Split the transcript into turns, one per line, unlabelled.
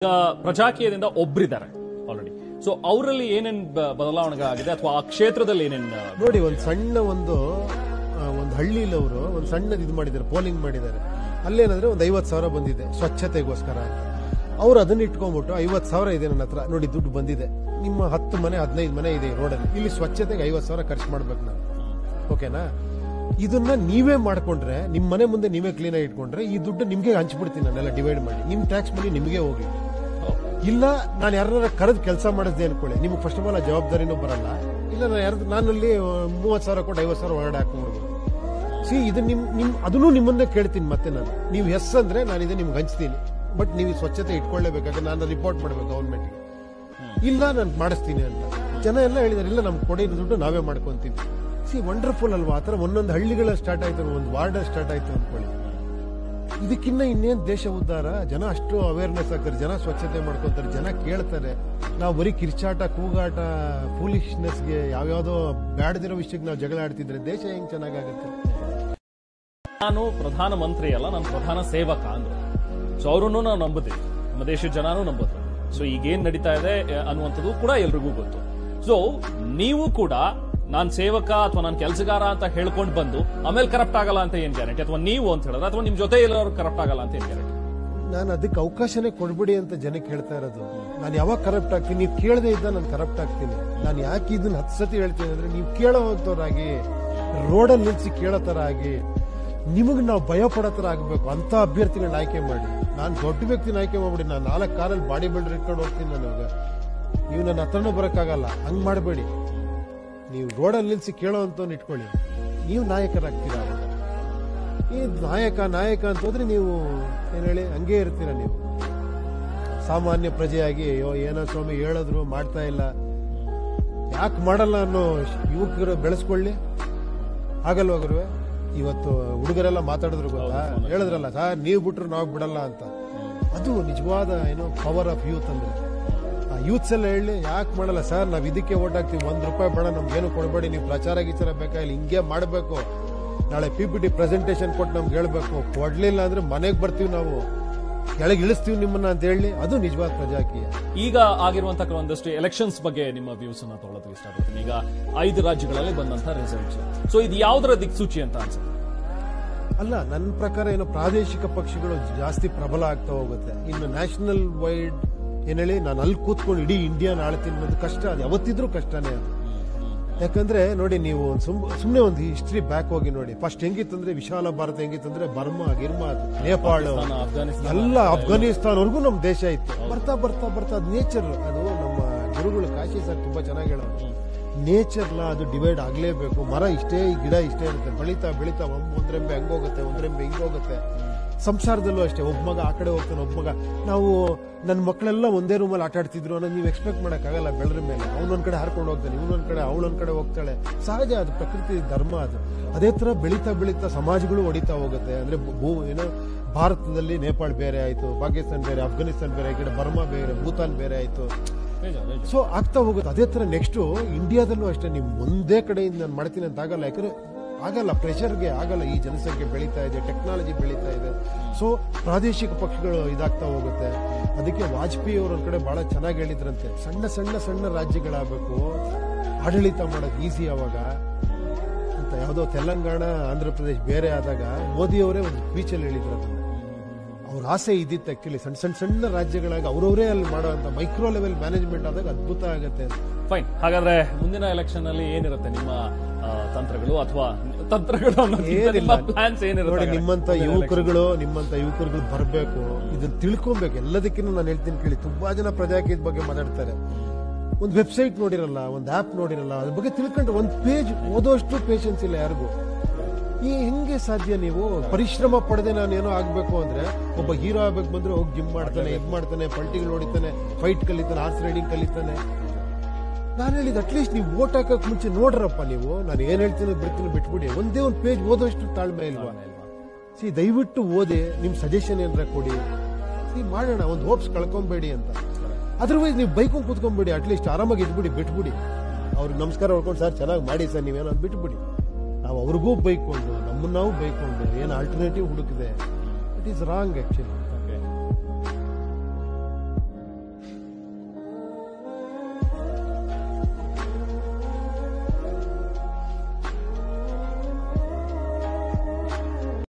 ಈಗ ಪ್ರಜಾಕೀಯದಿಂದ ಒಬ್ರಿದ್ದಾರೆ already so ಅವರಲ್ಲಿ ಏನೇನ್ ಬ- ಬದಲಾವಣೆ ಆಗಿದೆ ಅಥವಾ ಆ ಕ್ಷೇತ್ರದಲ್ಲಿ ಏನೇನ್ ಆ,
ನೋಡಿ ಒಂದು ಸಣ್ಣ ಒಂದು ಆ, ಒಂದು ಹಳ್ಳಿಲಿ ಅವರು ಒಂದು ಸಣ್ಣದು ಇದು ಮಾಡಿದ್ದಾರೆ ಪೋಲಿಂಗ್ ಮಾಡಿದ್ದಾರೆ ಅಲ್ಲೇನಂದ್ರೆ ಒಂದು ಐವತ್ತು ಸಾವಿರ ಬಂದಿದೆ ಸ್ವಚ್ಛತೆಗೋಸ್ಕರ ಅವ್ರು ಅದನ್ನ ಇಟ್ಕೊಂಡ್ಬಿಟ್ಟು ಐವತ್ತು ಸಾವಿರ ಇದೆ ನನ್ನ ಹತ್ರ ನೋಡಿ ದುಡ್ಡು ಬಂದಿದೆ ನಿಮ್ಮ ಹತ್ತು ಮನೆ ಹದಿನೈದು ಮನೆ ಇದೆ ಈ ರೋಡಲ್ಲಿ ಇಲ್ಲಿ ಸ್ವಚ್ಛತೆಗೆ ಐವತ್ತು ಸಾವಿರ ಖರ್ಚು ಮಾಡ್ಬೇಕು ನಾನು ಓಕೆನಾ ಇದನ್ನ ನೀವೇ ಮಾಡ್ಕೊಂಡ್ರೆ ನಿಮ್ಮ ಮನೆ ಮುಂದೆ ನೀವೇ ಕ್ಲೀನ್ ಆಗಿ ಇಟ್ಕೊಂಡ್ರೆ ಈ ದುಡ್ಡು ನಿಮ್ಗೆ ಹಂಚ್ಬಿಡ್ತೀನಿ ನಾನೆಲ್ಲ ಡಿವೈಡ್ ಮಾಡಿ ನಿಮ್ ಟ್ಯಾಕ್ಸ್ ಮನಿ ನಿಮಗೆ ಹೋಗಿ ಇಲ್ಲ ನಾನು ಯಾರನ್ನ ಕರೆದು ಕೆಲಸ ಮಾಡಿದ್ದೆ ಅನ್ಕೊಳ್ಳಿ ನಿಮ್ಗೆ ಫಸ್ಟ್ ಆಫ್ ಆಲ್ ಆ ಜವಾಬ್ದಾರಿನೂ ಬರಲ್ಲ ಇಲ್ಲ ನಾನು ಯಾರ್ದು ನಾನಲ್ಲಿ ಮೂವತ್ತು ಸಾವಿರ ಕೊಟ್ಟು ಐವತ್ತು ಸಾವಿರ ಹೊರಗಡೆ ಹಾಕೊಂಡ್ಬಿಡ್ಬೋದು ಸಿ ಇದು ನಿಮ್ ನಿಮ್ ಅದನ್ನು ನಿಮ್ಮನ್ನೇ ಕೇಳ್ತೀನಿ ಮತ್ತೆ ನಾನು ನೀವು ಎಸ್ ಅಂದ್ರೆ ನಾನು ಇದು ನಿಮ್ಗೆ ಹಂಚ್ತೀನಿ ಬಟ್ ನೀವು ಈ ಸ್ವಚ್ಛತೆ ಇಟ್ಕೊಳ್ಳೇಬೇಕಾದ್ರೆ ನಾನು ರಿಪೋರ್ಟ್ ಮಾಡ್ಬೇಕು ಗೌರ್ಮೆಂಟ್ಗೆ ಇಲ್ಲ ನಾನು ಮಾಡಿಸ್ತೀನಿ ಅಂತ ಜನ ಎಲ್ಲ ಹೇಳಿದಾರೆ ಇಲ್ಲ ನಮ್ಗೆ ಕೊಡಿ ದುಡ್ಡು ನಾವೇ ಮಾಡ್ಕೊಂತೀವಿ ಸಿ ವಂಡರ್ಫುಲ್ ಅಲ್ವಾ ಆ ಥರ ಒಂದೊಂದು ಹಳ್ಳಿಗಳ ಸ್ಟಾರ್ಟ್ ಆಯ್ತು ಒಂದು ವಾರ್ಡ್ ಸ್ಟಾರ್ಟ್ ಆಯ್ತು ಅನ್ಕೊಳ್ಳಿ ಇದಕ್ಕಿನ್ನ ಇನ್ನೇನ್ ದೇಶ ಉದ್ಧಾರ ಜನ ಅಷ್ಟು ಅವೇರ್ನೆಸ್ ಆಗ್ತಾರೆ ಜನ ಸ್ವಚ್ಛತೆ ಮಾಡ್ಕೊಂತಾರೆ ಜನ ಕೇಳ್ತಾರೆ ನಾವು ಬರೀ ಕಿರ್ಚಾಟ ಕೂಗಾಟ ಫೂಲಿಶ್ನೆಸ್ಗೆ ಯಾವ್ಯಾವ್ದೋ ಬ್ಯಾಡದಿರೋ ವಿಷಯಕ್ಕೆ ನಾವು ಜಗಳ ಆಡ್ತಿದ್ರೆ ದೇಶ ಹೆಂಗ್ ಚೆನ್ನಾಗಾಗುತ್ತೆ
ನಾನು ಪ್ರಧಾನ ಮಂತ್ರಿ ಅಲ್ಲ ನಾನು ಪ್ರಧಾನ ಸೇವಕ ಅಂದ್ರು ಸೊ ಅವರನ್ನು ನಾವು ನಂಬುತ್ತೀವಿ ನಮ್ಮ ದೇಶದ ಜನನೂ ನಂಬುತ್ತೆ ಸೊ ಈಗೇನ್ ನಡೀತಾ ಇದೆ ಆ, ಅನ್ನುವಂಥದ್ದು ಕೂಡ ಎಲ್ರಿಗೂ ಗೊತ್ತು ಸೊ ನೀವು ಕೂಡ ನಾನ್ ಸೇವಕ ಅಥವಾ ನಾನು ಕೆಲಸಗಾರ ಅಂತ ಹೇಳ್ಕೊಂಡು ಬಂದು ಆಮೇಲೆ ಕರಪ್ಟ್ ಆಗಲ್ಲ ಅಂತ ಏನ್ ಗ್ಯಾರಂಟಿ ಅಥವಾ ನೀವು ಅಂತ ಹೇಳಿದ್ರೆ ಅಥವಾ ನಿಮ್ ಜೊತೆ ಎಲ್ಲರೂ ಕರಪ್ಟ್ ಆಗಲ್ಲ ಅಂತ ಏನ್ ಗ್ಯಾರಂಟಿ
ನಾನು ಅದಕ್ಕೆ ಅವಕಾಶನೇ ಕೊಡ್ಬಿಡಿ ಅಂತ ಜನಕ್ಕೆ ಹೇಳ್ತಾ ಇರೋದು ನಾನು ಯಾವಾಗ ಕರಪ್ಟ್ ಆಗ್ತೀನಿ ನೀವು ಕೇಳದೆ ಇದ್ದ ನಾನು ಕರಪ್ಟ್ ಆಗ್ತೀನಿ ನಾನು ಯಾಕೆ ಇದನ್ನ ಹತ್ತು ಸತಿ ಹೇಳ್ತೀನಿ ಅಂದ್ರೆ ನೀವು ಕೇಳೋವಂಥವ್ರಾಗಿ ರೋಡಲ್ಲಿ ನಿಲ್ಸಿ ಕೇಳೋ ಥರ ಆಗಿ ನಿಮಗೆ ನಾವು ಭಯ ಪಡೋ ಥರ ಆಗಬೇಕು ಅಂತ ಅಭ್ಯರ್ಥಿಗಳನ್ನ ಆಯ್ಕೆ ಮಾಡಿ ನಾನು ದೊಡ್ಡ ವ್ಯಕ್ತಿನ ಆಯ್ಕೆ ಮಾಡ್ಬಿಡಿ ನಾನು ನಾಲ್ಕು ಕಾರಲ್ಲಿ ಬಾಡಿ ಬಿಲ್ಡರ್ ಇಟ್ಕೊಂಡು ಹೋಗ್ತೀನಿ ನನಗೆ ನೀವು ನನ್ನ ಹತ್ರನೂ ಬರೋಕ್ಕಾಗಲ್ಲ ಹಂಗೆ ಮಾಡಬೇಡಿ ನೀವು ರೋಡಲ್ಲಿ ನಿಲ್ಸಿ ಕೇಳೋವಂಥವ್ನ ಇಟ್ಕೊಳ್ಳಿ ನೀವು ನಾಯಕರಾಗ್ತೀರಾ ಅವಾಗ ಈ ನಾಯಕ ನಾಯಕ ಅಂತ ಹೋದ್ರೆ ನೀವು ಏನ್ ಹೇಳಿ ಹಂಗೆ ಇರ್ತೀರ ನೀವು ಸಾಮಾನ್ಯ ಪ್ರಜೆಯಾಗಿ ಅಯ್ಯೋ ಏನೋ ಸ್ವಾಮಿ ಹೇಳಿದ್ರು ಮಾಡ್ತಾ ಇಲ್ಲ ಯಾಕೆ ಮಾಡಲ್ಲ ಅನ್ನೋ ಯುವಕರು ಬೆಳೆಸ್ಕೊಳ್ಳಿ ಆಗಲ್ವಾ ಗುರುವೆ ಇವತ್ತು ಹುಡುಗರೆಲ್ಲ ಮಾತಾಡಿದ್ರು ಗೊತ್ತಾ ಹೇಳಿದ್ರಲ್ಲ ಸರ್ ನೀವು ಬಿಟ್ರು ನಾವು ಬಿಡಲ್ಲ ಅಂತ ಅದು ನಿಜವಾದ ಏನೋ ಪವರ್ ಆಫ್ ಯೂತ್ ಅಂದ್ರೆ ಆ ಯೂತ್ಸ್ ಎಲ್ಲ ಹೇಳಿ ಯಾಕೆ ಮಾಡಲ್ಲ ಸರ್ ನಾವ್ ಇದಕ್ಕೆ ಓಟ್ ಹಾಕ್ತೀವಿ ಒಂದ್ ರೂಪಾಯಿ ಬೇಡ ನಮ್ಗೇನು ಕೊಡಬೇಡಿ ನೀವು ಪ್ರಚಾರ ಗೀಚಾರ ಬೇಕಾಗಿಲ್ಲ ಹಿಂಗೆ ಮಾಡಬೇಕು ನಾಳೆ ಪಿ ಪಿ ಟಿ ಪ್ರೆಸೆಂಟೇಷನ್ ಕೊಟ್ಟು ನಮ್ಗೆ ಹೇಳ್ಬೇಕು ಕೊಡ್ಲಿಲ್ಲ ಅಂದ್ರೆ ಮನೆಗೆ ಬರ್ತೀವಿ ನಾವು ಕೆಳಗೆ ಇಳಿಸ್ತೀವಿ ನಿಮ್ಮನ್ನ ಅಂತ ಹೇಳಿ ಅದು ನಿಜವಾದ ಪ್ರಜಾಕೀಯ
ಈಗ ಆಗಿರುವಂತಹ ಕೆಲವೊಂದಷ್ಟು ಎಲೆಕ್ಷನ್ಸ್ ಬಗ್ಗೆ ನಿಮ್ಮ ವ್ಯೂಸ್ ಅನ್ನ ತಗೊಳ್ಳೋದಕ್ಕೆ ಇಷ್ಟಪಡ್ತೀನಿ ಈಗ ಐದು ರಾಜ್ಯಗಳಲ್ಲಿ ಬಂದಂತಹ ರಿಸಲ್ಟ್ಸ್ ಸೊ ಇದು ಯಾವ್ದರ ದಿಕ್ಸೂಚಿ ಅಂತ ಅನ್ಸುತ್ತೆ
ಅಲ್ಲ ನನ್ನ ಪ್ರಕಾರ ಏನು ಪ್ರಾದೇಶಿಕ ಪಕ್ಷಗಳು ಜಾಸ್ತಿ ಪ್ರಬಲ ಆಗ್ತಾ ಹೋಗುತ್ತೆ ಇನ್ನು ನ್ಯಾಷನಲ್ ವೈಡ್ ಏನ್ ಹೇಳಿ ನಾನು ಅಲ್ಲಿ ಕೂತ್ಕೊಂಡು ಇಡೀ ಇಂಡಿಯಾನ ಆಳ್ತೀನಿ ಅನ್ನೋದು ಕಷ್ಟ ಅದು ಯಾವತ್ತಿದ್ರೂ ಕಷ್ಟನೇ ಅದು ಯಾಕಂದ್ರೆ ನೋಡಿ ನೀವು ಒಂದ್ ಸುಮ್ ಸುಮ್ಮನೆ ಒಂದು ಹಿಸ್ಟ್ರಿ ಬ್ಯಾಕ್ ಹೋಗಿ ನೋಡಿ ಫಸ್ಟ್ ಹೆಂಗಿತ್ತಂದ್ರೆ ವಿಶಾಲ ಭಾರತ ಹೆಂಗಿತ್ತಂದ್ರೆ ಬರ್ಮಾ ಗಿರ್ಮಾ ನೇಪಾಳ
ಪಾಕಿಸ್ತಾನ, ಅಫ್ಘಾನಿಸ್ತಾನ
ಎಲ್ಲ ಅಫ್ಘಾನಿಸ್ತಾನವರೆಗೂ ನಮ್ಮ ದೇಶ ಇತ್ತು ಬರ್ತಾ ಬರ್ತಾ ಬರ್ತಾ ಅದು ನೇಚರ್ ಅದು ನಮ್ಮ ಗುರುಗಳು ಕಾಶಿ ಸರ್ ತುಂಬಾ ಚೆನ್ನಾಗಿ ಹೇಳೋರು ನೇಚರ್ಲ ಅದು ಡಿವೈಡ್ ಆಗ್ಲೇಬೇಕು ಮರ ಇಷ್ಟೇ ಈ ಗಿಡ ಇಷ್ಟೇ ಇರುತ್ತೆ ಬೆಳಿತಾ ಬೆಳಿತಾ ಒಂದ್ ಒಂದ್ರೆಂಬೆ ಹಂಗೋಗುತ್ತೆ ಒಂದ್ರೆಂಬೆ ಹಿಂಗೋಗುತ್ತೆ ಸಂಸಾರದಲ್ಲೂ ಅಷ್ಟೇ ಒಬ್ಬ ಮಗ ಆ ಕಡೆ ಹೋಗ್ತಾನೆ ಒಬ್ಬ ಮಗ ನಾವು ನನ್ನ ಮಕ್ಕಳೆಲ್ಲ ಒಂದೇ ರೂಮಲ್ಲಿ ಆಟ ಆಡ್ತಿದ್ರು ಅನ್ನೋದು ನೀವು ಎಕ್ಸ್ಪೆಕ್ಟ್ ಮಾಡೋಕ್ಕಾಗಲ್ಲ ಬೆಳೆದ ಮೇಲೆ ಅವನೊಂದ್ ಕಡೆ ಹಾರ್ಕೊಂಡು ಹೋಗ್ತಾನೆ ಇವನೊಂದ್ ಕಡೆ ಅವಳೊಂದ್ ಕಡೆ ಹೋಗ್ತಾಳೆ ಸಹಜ ಅದು ಪ್ರಕೃತಿ ಧರ್ಮ ಅದು ಅದೇ ತರ ಬೆಳೀತಾ ಬೆಳೀತಾ ಸಮಾಜಗಳು ಹೊಡಿತಾ ಹೋಗುತ್ತೆ ಅಂದ್ರೆ ಭೂ ಏನೋ ಭಾರತದಲ್ಲಿ ನೇಪಾಳ ಬೇರೆ ಆಯ್ತು ಪಾಕಿಸ್ತಾನ ಬೇರೆ ಅಫ್ಘಾನಿಸ್ತಾನ ಬೇರೆ ಈ ಕಡೆ ಬರ್ಮಾ ಬೇರೆ ಭೂತಾನ್ ಬೇರೆ ಆಯ್ತು
ನಿಜ, ನಿಜ.
ಸೊ ಆಗ್ತಾ ಹೋಗುತ್ತೆ ಅದೇ ತರ ನೆಕ್ಸ್ಟ್ ಇಂಡಿಯಾದಲ್ಲೂ ಅಷ್ಟೇ ನೀವು ಒಂದೇ ಕಡೆಯಿಂದ ನಾನು ಮಾಡ್ತೀನಿ ಅಂತ ಆಗಲ್ಲ ಯಾಕಂದ್ರೆ ಆಗಲ್ಲ ಪ್ರೆಷರ್ಗೆ ಆಗಲ್ಲ ಈ ಜನಸಂಖ್ಯೆ ಬೆಳೀತಾ ಇದೆ ಟೆಕ್ನಾಲಜಿ ಬೆಳೀತಾ ಇದೆ ಸೊ ಪ್ರಾದೇಶಿಕ ಪಕ್ಷಗಳು ಇದಾಗ್ತಾ ಹೋಗುತ್ತೆ ಅದಕ್ಕೆ ವಾಜಪೇಯಿ ಅವ್ರ ಒಂದ್ ಕಡೆ ಬಹಳ ಚೆನ್ನಾಗಿ ಹೇಳಿದ್ರಂತೆ ಸಣ್ಣ ಸಣ್ಣ ಸಣ್ಣ ರಾಜ್ಯಗಳಾಗಬೇಕು ಆಡಳಿತ ಮಾಡೋದು ಈಸಿ ಅವಾಗ ಅಂತ ಯಾವುದೋ ತೆಲಂಗಾಣ ಆಂಧ್ರ ಪ್ರದೇಶ ಬೇರೆ ಆದಾಗ ಮೋದಿ ಅವರೇ ಒಂದು ಸ್ಪೀಚಲ್ಲಿ ಹೇಳಿದ್ರು ಅದನ್ನ ಅವ್ರ ಆಸೆ ಇದ್ದಿತ್ತು ಆಕ್ಚುಲಿ ಸಣ್ಣ ಸಣ್ಣ ಸಣ್ಣ ರಾಜ್ಯಗಳಾಗಿ ಅವ್ರವರೇ ಅಲ್ಲಿ ಮಾಡುವಂತ ಮೈಕ್ರೋ ಲೆವೆಲ್ ಮ್ಯಾನೇಜ್ಮೆಂಟ್ ಆದಾಗ ಅದ್ಭುತ ಆಗುತ್ತೆ ಅಂತ
ಫೈನ್ ಹಾಗಾದ್ರೆ ಮುಂದಿನ ಎಲೆಕ್ಷನ್ ಅಲ್ಲಿ ಏನಿರುತ್ತೆ ನಿಮ್ಮ ಆ, ತಂತ್ರಗಳು ಅಥವಾ ತಂತ್ರಗಳು ಅನ್ನೋದಕ್ಕಿಂತ
ಏನಿಲ್ಲ.
ನಿಮ್ಮ ಪ್ಲಾನ್ಸ್
ನೋಡಿ
ಏನಿರುತ್ತೆ
ನಿಮ್ಮಂತ ಯುವಕರುಗಳು ನಿಮ್ಮಂತ ಯುವಕರುಗಳು ಬರಬೇಕು ಇದನ್ನ ತಿಳ್ಕೊಬೇಕು ಎಲ್ಲದಕ್ಕಿಂತ ನಾನು ಹೇಳ್ತೀನಿ ಕೇಳಿ ತುಂಬಾ ಜನ ಪ್ರಜಾಕೀಯದ ಬಗ್ಗೆ ಮಾತಾಡ್ತಾರೆ ಒಂದು ವೆಬ್ಸೈಟ್ ನೋಡಿರಲ್ಲ ಒಂದು ಆಪ್ ನೋಡಿರಲ್ಲ ಅದ್ರ ಬಗ್ಗೆ ತಿಳ್ಕೊಂಡ್ರೆ ಒಂದು ಪೇಜ್ ಓದೋಷ್ಟು ಪೇಷನ್ಸ್ ಇಲ್ಲ ಯಾರಿಗೂ ಈ ಹೆಂಗೆ ಸಾಧ್ಯ ನೀವು ಪರಿಶ್ರಮ ಪಡೆದೆ ನಾನು ಏನೋ ಆಗ್ಬೇಕು ಅಂದ್ರೆ ಒಬ್ಬ ಹೀರೋ ಆಗ್ಬೇಕು ಬಂದ್ರೆ ಹೋಗಿ ಜಿಮ್ ಮಾಡ್ತಾನೆ ಇದ್ ಮಾಡ್ತಾನೆ ಪಲ್ಟಿಗಳು ಹೊಡಿತಾನೆ ಫೈಟ್ ಕಲಿತಾನೆ ಹಾರ್ಸ್ ರೈಡಿಂಗ್ ಕಲಿತಾನೆ ನಾನು ಹೇಳಿದ ಅಟ್ಲೀಸ್ಟ್ ನೀವು ಓಟ್ ಹಾಕಕ್ ಮುಂಚೆ ನೋಡ್ರಪ್ಪ ನೀವು ನಾನು ಏನ್ ಹೇಳ್ತೀನಿ ಬಿಡ್ತೀನಿ ಬಿಟ್ಬಿಡಿ ಒಂದೇ ಒಂದು ಪೇಜ್ ಓದೋಷ್ಟು ತಾಳ್ಮೆ ಇಲ್ವಾ ಸಿ ದಯವಿಟ್ಟು ಓದಿ ನಿಮ್ ಸಜೆಷನ್ ಏನಾರ ಕೊಡಿ ಸಿ ಮಾಡೋಣ ಒಂದು ಹೋಪ್ಸ್ ಕಳ್ಕೊಂಬೇಡಿ ಅಂತ ಅದರ್ವೈಸ್ ನೀವು ಬೈಕೊಂಡ್ ಕೂತ್ಕೊಂಡ್ಬಿಡಿ ಅಟ್ಲೀಸ್ಟ್ ಆರಾಮಾಗಿ ಇದ್ಬಿಡಿ ಬಿಟ್ಬಿಡಿ ಅವ್ರಿಗೆ ನಮಸ್ಕಾರ ಹೊಡ್ಕೊಂಡು ಸರ್ ಚೆನ್ನಾಗಿ ಮಾಡಿ ಸರ್ ನೀವೇನೋ ಅಂತ ಬಿಟ್ಬಿಡಿ ನಾವು ಅವ್ರಿಗೂ ಬೈಕೊಂಡು ನಮ್ಮನ್ನ ನಾವು ಬೈಕೊಂಡು ಏನು ಆಲ್ಟರ್ನೇಟಿವ್ ಹುಡುಕಿದೆ ಇಟ್ ಈಸ್ ರಾಂಗ್ ಆಕ್ಚುಲಿ